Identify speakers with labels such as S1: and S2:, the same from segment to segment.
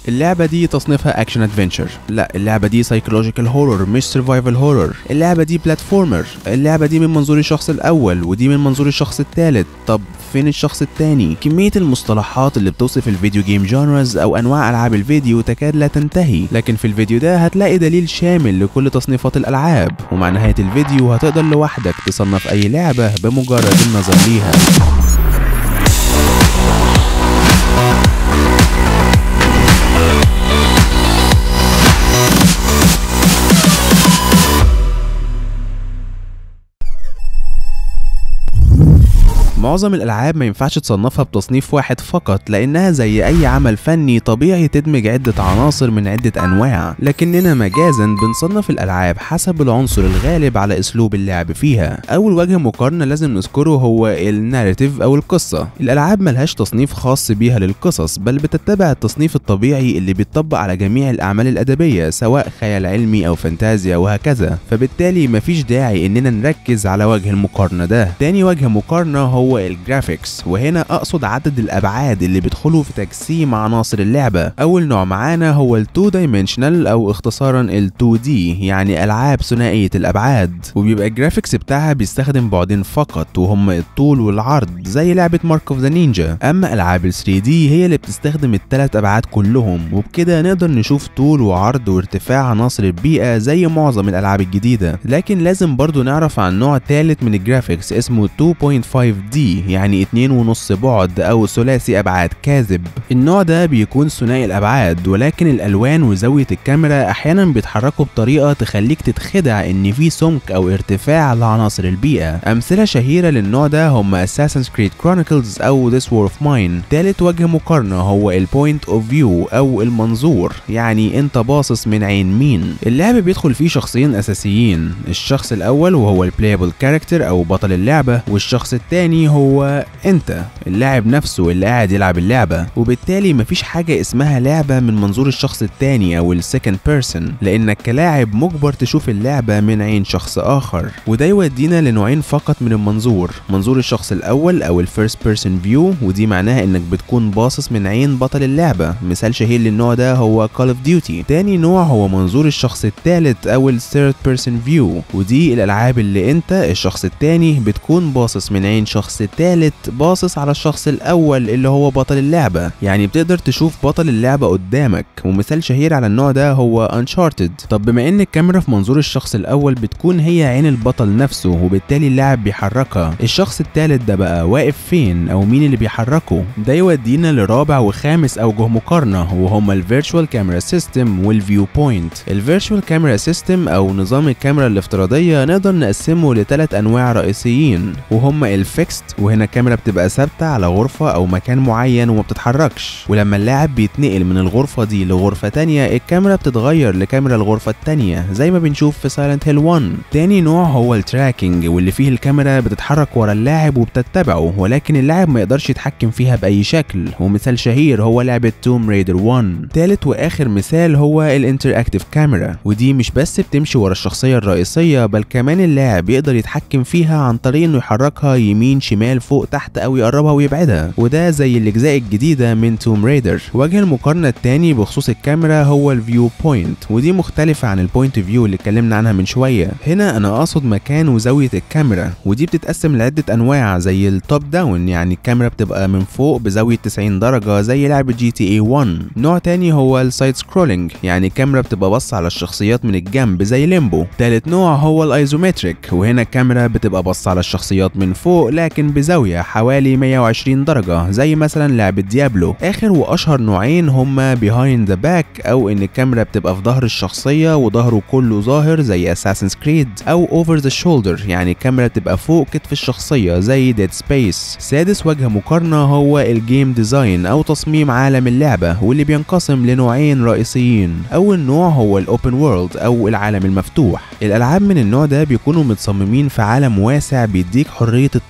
S1: اللعبة دي تصنيفها اكشن ادفنتشر لا اللعبة دي سايكولوجيكال هورور مش سرفايفل هورور اللعبة دي بلاتفورمر اللعبة دي من منظور الشخص الاول ودي من منظور الشخص الثالث طب فين الشخص التاني كمية المصطلحات اللي بتوصف الفيديو جيم جانرز او انواع العاب الفيديو تكاد لا تنتهي لكن في الفيديو ده هتلاقي دليل شامل لكل تصنيفات الالعاب ومع نهاية الفيديو هتقدر لوحدك تصنف اي لعبة بمجرد النظر ليها معظم الالعاب ما ينفعش تصنفها بتصنيف واحد فقط لانها زي اي عمل فني طبيعي تدمج عدة عناصر من عدة انواع لكننا مجازا بنصنف الالعاب حسب العنصر الغالب على اسلوب اللعب فيها اول وجه مقارنة لازم نذكره هو الناريتيف او القصة الالعاب ملهاش تصنيف خاص بيها للقصص بل بتتبع التصنيف الطبيعي اللي بيتطبق على جميع الاعمال الادبية سواء خيال علمي او فانتازيا وهكذا فبالتالي مفيش داعي اننا نركز على وجه المقارنة ده تاني وجه مقارنة هو الجرافيكس وهنا اقصد عدد الابعاد اللي بيدخلوا في تجسيم عناصر اللعبه اول نوع معانا هو ال 2 دايمنشنال او اختصارا ال 2 دي يعني العاب ثنائيه الابعاد وبيبقى الجرافيكس بتاعها بيستخدم بعدين فقط وهم الطول والعرض زي لعبه مارك اوف ذا نينجا اما العاب ال 3 دي هي اللي بتستخدم الثلاث ابعاد كلهم وبكده نقدر نشوف طول وعرض وارتفاع عناصر البيئه زي معظم الالعاب الجديده لكن لازم برضو نعرف عن نوع ثالث من الجرافيكس اسمه 2.5 دي يعني اتنين ونص بعد او ثلاثي ابعاد كاذب النوع ده بيكون ثنائي الابعاد ولكن الالوان وزاويه الكاميرا احيانا بيتحركوا بطريقه تخليك تتخدع ان في سمك او ارتفاع لعناصر البيئه امثله شهيره للنوع ده هم Assassin's Creed Chronicles او This War of Mine تالت وجه مقارنه هو البوينت اوف فيو او المنظور يعني انت باصص من عين مين اللعب بيدخل فيه شخصين اساسيين الشخص الاول وهو البلايبل كاركتر او بطل اللعبه والشخص الثاني هو انت اللاعب نفسه اللي قاعد يلعب اللعبه وبالتالي مفيش حاجه اسمها لعبه من منظور الشخص الثاني او السكند بيرسون لانك كلاعب مجبر تشوف اللعبه من عين شخص اخر وده يودينا لنوعين فقط من المنظور منظور الشخص الاول او الفيرست بيرسون فيو ودي معناها انك بتكون باصص من عين بطل اللعبه مثال شهير للنوع ده هو كول اوف ديوتي تاني نوع هو منظور الشخص الثالث او الثيرد بيرسون فيو ودي الالعاب اللي انت الشخص الثاني بتكون باصص من عين شخص ثالث باصص على الشخص الاول اللي هو بطل اللعبه يعني بتقدر تشوف بطل اللعبه قدامك ومثال شهير على النوع ده هو انشارتد طب بما ان الكاميرا في منظور الشخص الاول بتكون هي عين البطل نفسه وبالتالي اللاعب بيحركها الشخص الثالث ده بقى واقف فين او مين اللي بيحركه ده يودينا لرابع وخامس اوجه مقارنه وهما الفيرتشوال كاميرا سيستم والفيو بوينت الفيرتشوال كاميرا سيستم او نظام الكاميرا الافتراضيه نقدر نقسمه لثلاث انواع رئيسيين وهما الفيكست وهنا الكاميرا بتبقى ثابته على غرفه او مكان معين وما بتتحركش ولما اللاعب بيتنقل من الغرفه دي لغرفه تانية الكاميرا بتتغير لكاميرا الغرفه التانية زي ما بنشوف في سايلنت هيل 1 تاني نوع هو التراكنج واللي فيه الكاميرا بتتحرك ورا اللاعب وبتتبعه ولكن اللاعب ما يقدرش يتحكم فيها باي شكل ومثال شهير هو لعبه توم ريدر 1 تالت واخر مثال هو الانتراكتيف كاميرا ودي مش بس بتمشي ورا الشخصيه الرئيسيه بل كمان اللاعب يقدر يتحكم فيها عن طريق انه يحركها يمين شمال فوق تحت او يقربها ويبعدها وده زي الاجزاء الجديده من توم ريدر وجه المقارنه الثاني بخصوص الكاميرا هو الفيو بوينت ودي مختلفه عن البوينت فيو اللي اتكلمنا عنها من شويه هنا انا اقصد مكان وزاويه الكاميرا ودي بتتقسم لعده انواع زي التوب داون يعني الكاميرا بتبقى من فوق بزاويه 90 درجه زي لعبه جي تي اي 1 نوع تاني هو السايد سكرولينج يعني الكاميرا بتبقى باصه على الشخصيات من الجنب زي ليمبو تالت نوع هو الايزومتريك وهنا الكاميرا بتبقى باصه على الشخصيات من فوق لكن بزاويه حوالي 120 درجه زي مثلا لعبه ديابلو اخر واشهر نوعين هما بيهايند ذا باك او ان الكاميرا بتبقى في ظهر الشخصيه وظهره كله ظاهر زي اساسنز كريد او اوفر ذا شولدر يعني الكاميرا بتبقى فوق كتف الشخصيه زي ديد سبيس سادس وجه مقارنه هو الجيم ديزاين او تصميم عالم اللعبه واللي بينقسم لنوعين رئيسيين اول نوع هو الاوبن وورلد او العالم المفتوح الالعاب من النوع ده بيكونوا متصممين في عالم واسع بيديك حريه التنقل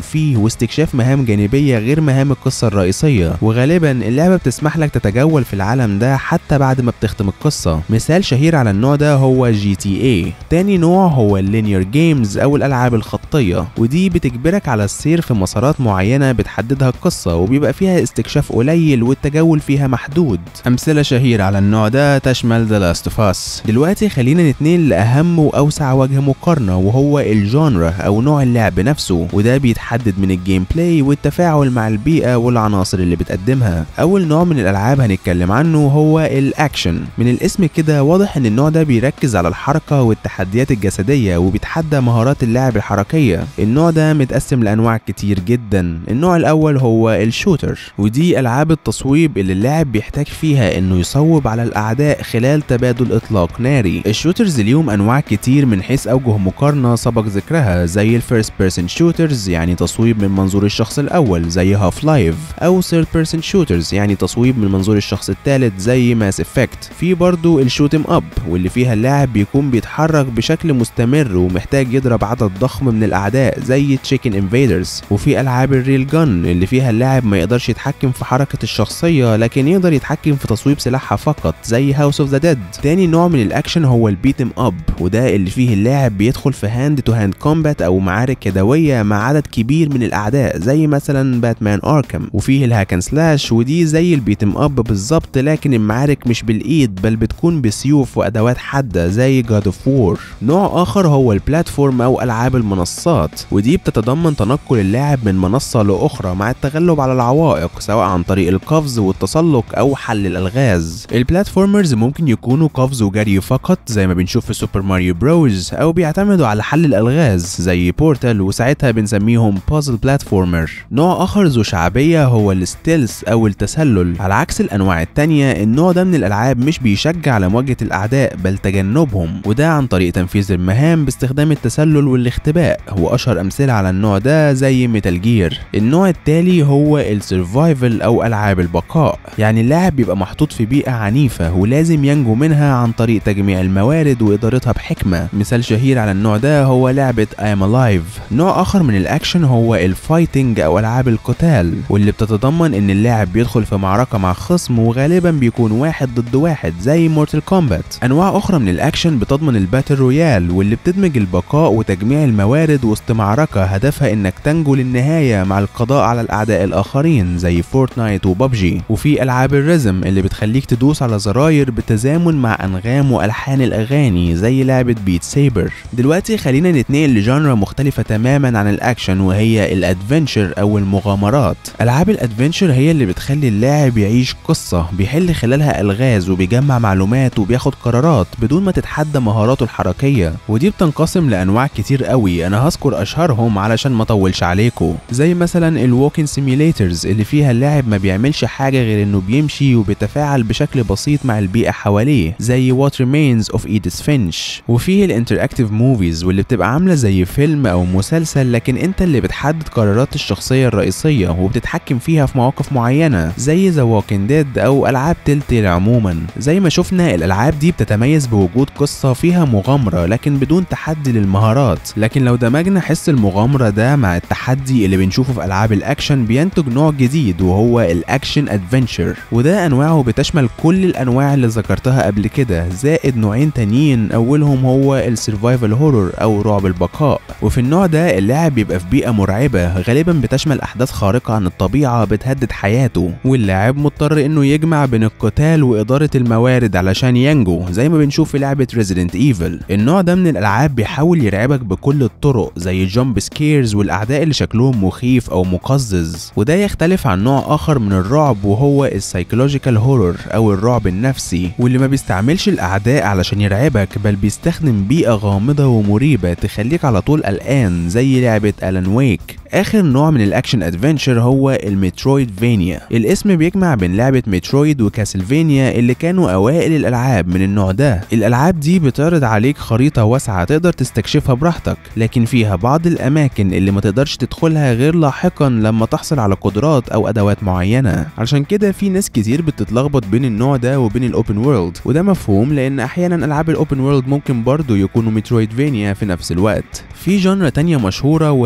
S1: فيه واستكشاف مهام جانبية غير مهام القصة الرئيسية وغالبا اللعبة بتسمح لك تتجول في العالم ده حتى بعد ما بتختم القصة مثال شهير على النوع ده هو جي تي اي تاني نوع هو اللينير جيمز او الالعاب الخطية ودي بتجبرك على السير في مسارات معينة بتحددها القصة وبيبقى فيها استكشاف قليل والتجول فيها محدود امثلة شهيرة على النوع ده تشمل ذا لاست اوف اس دلوقتي خلينا نتنقل لاهم واوسع وجه مقارنة وهو الجانرا او نوع اللعب نفسه وده بيتحدد من الجيم بلاي والتفاعل مع البيئة والعناصر اللي بتقدمها اول نوع من الالعاب هنتكلم عنه هو الاكشن من الاسم كده واضح ان النوع ده بيركز على الحركة والتحديات الجسدية وبيتحدى مهارات اللاعب الحركية النوع ده متقسم لانواع كتير جدا النوع الاول هو الشوتر ودي العاب التصويب اللي اللاعب بيحتاج فيها انه يصوب على الاعداء خلال تبادل اطلاق ناري الشوترز ليهم انواع كتير من حيث اوجه مقارنة سبق ذكرها زي الفيرست بيرسون شوترز يعني تصويب من منظور الشخص الاول زي هاف لايف او ثيرد بيرسون شوترز يعني تصويب من منظور الشخص الثالث زي ماس افكت في برضو الشوت ام اب واللي فيها اللاعب بيكون بيتحرك بشكل مستمر ومحتاج يضرب عدد ضخم من الاعداء زي تشيكن انفيدرز وفي العاب الريل جن اللي فيها اللاعب ما يقدرش يتحكم في حركة الشخصية لكن يقدر يتحكم في تصويب سلاحها فقط زي هاوس اوف ذا ديد تاني نوع من الاكشن هو البيت ام اب وده اللي فيه اللاعب بيدخل في هاند تو هاند كومبات او معارك يدوية مع عدد كبير من الاعداء زي مثلا باتمان اركم وفيه الهاكن سلاش ودي زي البيت ام اب بالظبط لكن المعارك مش بالايد بل بتكون بسيوف وادوات حاده زي جاد اوف وور نوع اخر هو البلاتفورم او العاب المنصات ودي بتتضمن تنقل اللاعب من منصه لاخرى مع التغلب على العوائق سواء عن طريق القفز والتسلق او حل الالغاز البلاتفورمرز ممكن يكونوا قفز وجري فقط زي ما بنشوف في سوبر ماريو بروز او بيعتمدوا على حل الالغاز زي بورتال وساعتها بنسميهم بازل بلاتفورمر نوع اخر ذو شعبيه هو الستيلز او التسلل على عكس الانواع التانية النوع ده من الالعاب مش بيشجع على مواجهه الاعداء بل تجنبهم وده عن طريق تنفيذ المهام باستخدام التسلل والاختباء واشهر امثله على النوع ده زي ميتال جير النوع التالي هو السرفايفل او العاب البقاء يعني اللاعب بيبقى محطوط في بيئه عنيفه ولازم ينجو منها عن طريق تجميع الموارد وادارتها بحكمه مثال شهير على النوع ده هو لعبه ايم الايف نوع اخر من الاكشن هو الفايتنج او العاب القتال واللي بتتضمن ان اللاعب بيدخل في معركه مع خصم وغالبا بيكون واحد ضد واحد زي مورتال كومبات انواع اخرى من الاكشن بتضمن الباتل رويال واللي بتدمج البقاء وتجميع الموارد وسط معركه هدفها انك تنجو للنهايه مع القضاء على الاعداء الاخرين زي فورتنايت وبابجي وفي العاب الريزم اللي بتخليك تدوس على زراير بالتزامن مع انغام والحان الاغاني زي لعبه بيت سيبر دلوقتي خلينا نتنقل لجانرا مختلفه تماما عن الاكشن وهي الادفنشر او المغامرات العاب الادفنشر هي اللي بتخلي اللاعب يعيش قصه بيحل خلالها الغاز وبيجمع معلومات وبياخد قرارات بدون ما تتحدى مهاراته الحركيه ودي بتنقسم لانواع كتير قوي انا هذكر اشهرهم علشان ما اطولش عليكم زي مثلا الووكن سيميليترز اللي فيها اللاعب ما بيعملش حاجه غير انه بيمشي وبيتفاعل بشكل بسيط مع البيئه حواليه زي وات ريمينز اوف ايديث فينش وفيه الانتراكتيف موفيز واللي بتبقى عامله زي فيلم او مسلسل لكن انت اللي بتحدد قرارات الشخصيه الرئيسيه وبتتحكم فيها في مواقف معينه زي ذا ووكن ديد او العاب تلتيل عموما زي ما شفنا الالعاب دي بتتميز بوجود قصه فيها مغامره لكن بدون تحدي للمهارات لكن لو دمجنا حس المغامره ده مع التحدي اللي بنشوفه في العاب الاكشن بينتج نوع جديد وهو الاكشن ادفنتشر وده انواعه بتشمل كل الانواع اللي ذكرتها قبل كده زائد نوعين تانيين اولهم هو السرفايفل هورور او رعب البقاء وفي النوع ده اللاعب بيبقى في بيئه مرعبه غالبا بتشمل احداث خارقه عن الطبيعه بتهدد حياته واللاعب مضطر انه يجمع بين القتال واداره الموارد علشان ينجو زي ما بنشوف في لعبه ريزيدنت ايفل النوع ده من الالعاب بيحاول يرعبك بكل الطرق زي الجامب سكيرز والاعداء اللي شكلهم مخيف او مقزز وده يختلف عن نوع اخر من الرعب وهو السايكولوجيكال هورور او الرعب النفسي واللي ما بيستعملش الاعداء علشان يرعبك بل بيستخدم بيئه غامضه ومريبه تخليك على طول قلقان زي لعبه الان ويك اخر نوع من الاكشن ادفنتشر هو المترويد فينيا الاسم بيجمع بين لعبه مترويد وكاسلفينيا اللي كانوا اوائل الالعاب من النوع ده الالعاب دي بتعرض عليك خريطه واسعه تقدر تستكشفها براحتك لكن فيها بعض الاماكن اللي ما تقدرش تدخلها غير لاحقا لما تحصل على قدرات او ادوات معينه علشان كده في ناس كتير بتتلخبط بين النوع ده وبين الاوبن وورلد وده مفهوم لان احيانا العاب الاوبن وورلد ممكن برضه يكونوا مترويد فينيا في نفس الوقت في جانرا تانية مشهورة وهي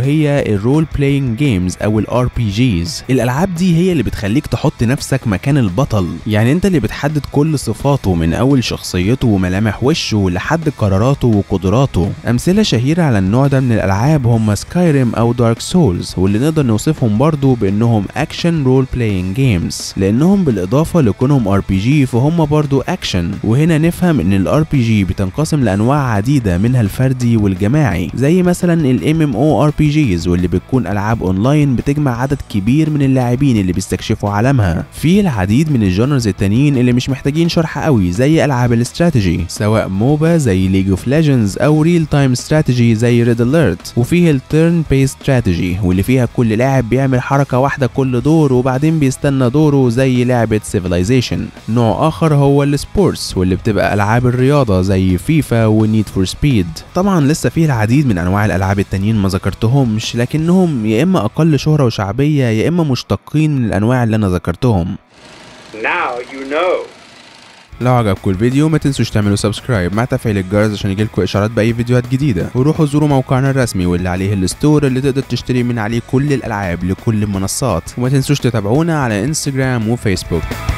S1: الرول بلاينج جيمز او الار بي جيز الالعاب دي هي اللي بتخليك تحط نفسك مكان البطل يعني انت اللي بتحدد كل صفاته من اول شخصيته وملامح وشه لحد قراراته وقدراته امثله شهيره على النوع ده من الالعاب هم سكايريم او دارك سولز واللي نقدر نوصفهم برضو بانهم اكشن رول بلاينج جيمز لانهم بالاضافه لكونهم ار بي جي فهم برضو اكشن وهنا نفهم ان الار بي جي بتنقسم لانواع عديده منها الفردي والجماعي زي مثلا الام ام او ار بي جيز واللي بتكون العاب اونلاين بتجمع عدد كبير من اللاعبين اللي بيستكشفوا عالمها في العديد من الجانرز التانيين اللي مش محتاجين شرح قوي زي العاب الاستراتيجي سواء موبا زي ليج اوف ليجندز او ريل تايم استراتيجي زي ريد اليرت وفيه التيرن بيس استراتيجي واللي فيها كل لاعب بيعمل حركه واحده كل دور وبعدين بيستنى دوره زي لعبه سيفيلايزيشن نوع اخر هو السبورتس واللي بتبقى العاب الرياضه زي فيفا ونيد فور سبيد طبعا لسه فيه العديد من انواع الالعاب التانيين ما ذكرتهمش لكنهم يا اما اقل شهره وشعبيه يا اما مشتقين من الانواع اللي انا ذكرتهم
S2: Now you know.
S1: لو عجبكم الفيديو ما تنسوش تعملوا سبسكرايب مع تفعيل الجرس عشان يجيلكوا اشعارات باي فيديوهات جديده وروحوا زوروا موقعنا الرسمي واللي عليه الستور اللي تقدر تشتري من عليه كل الالعاب لكل المنصات وما تنسوش تتابعونا على انستجرام وفيسبوك